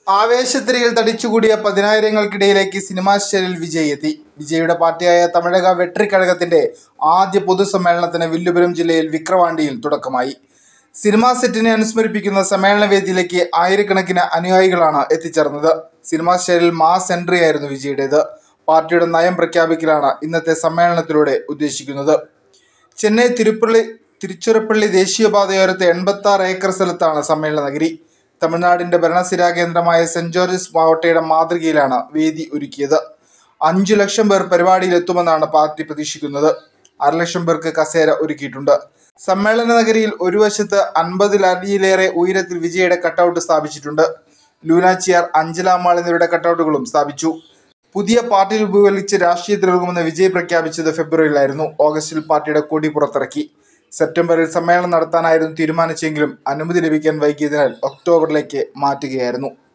ആവേശത്തിരിയിൽ തടിച്ചുകൂടിയ പതിനായിരങ്ങൾക്കിടയിലേക്ക് cinema സ്റ്റാരിൽ Vijay എത്തി വിജയുടെ പാർട്ടിയായ തമിഴക വെട്രിക്കഴകത്തിന്റെ ആദ്യ പൊതുസമ്മേളനത്തിന് വില്ലുപുരം ജില്ലയിൽ വിക്രവാണ്ടിയിൽ തുടക്കമായി സിനിമാ സെറ്റിനെ അനുസ്മരിപ്പിക്കുന്ന സമ്മേളന വേദിയിലേക്ക് ആയിരക്കണക്കിന് അനുയായികളാണ് എത്തിച്ചേർന്നത് സിനിമാ സ്റ്റാരിൽ മാസ് എൻട്രി ആയിരുന്നു വിജയുടേത് പാർട്ടിയുടെ നയം പ്രഖ്യാപിക്കലാണ് ഇന്നത്തെ സമ്മേളനത്തിലൂടെ ഉദ്ദേശിക്കുന്നത് ചെന്നൈ തിരുപ്പള്ളി തിരുച്ചിറപ്പള്ളി ദേശീയപാതയോരത്ത് എൺപത്തി ആറ് ഏക്കർ സ്ഥലത്താണ് സമ്മേളന നഗരി തമിഴ്നാടിന്റെ ഭരണസിരാ കേന്ദ്രമായ സെന്റ് ജോർജസ് മാവട്ടയുടെ മാതൃകയിലാണ് വേദി ഒരുക്കിയത് അഞ്ചു ലക്ഷം പേർ പരിപാടിയിൽ എത്തുമെന്നാണ് പാർട്ടി പ്രതീക്ഷിക്കുന്നത് അരലക്ഷം പേർക്ക് കസേര ഒരുക്കിയിട്ടുണ്ട് സമ്മേളന നഗരിയിൽ ഒരു വശത്ത് അൻപതിലടിയിലേറെ ഉയരത്തിൽ വിജയുടെ കട്ടൗട്ട് സ്ഥാപിച്ചിട്ടുണ്ട് ലൂനാച്ചിയാർ അഞ്ചലാമാൾ എന്നിവരുടെ കട്ടൗട്ടുകളും സ്ഥാപിച്ചു പുതിയ പാർട്ടി രൂപീകരിച്ച് രാഷ്ട്രീയത്തിലിറങ്ങുമെന്ന് വിജയ് പ്രഖ്യാപിച്ചത് ഫെബ്രുവരിയിലായിരുന്നു ഓഗസ്റ്റിൽ പാർട്ടിയുടെ കൊടി പുറത്തിറക്കി സെപ്റ്റംബറിൽ സമ്മേളനം നടത്താനായിരുന്നു തീരുമാനിച്ചെങ്കിലും അനുമതി ലഭിക്കാൻ വൈകിയതിനാൽ ഒക്ടോബറിലേക്ക് മാറ്റുകയായിരുന്നു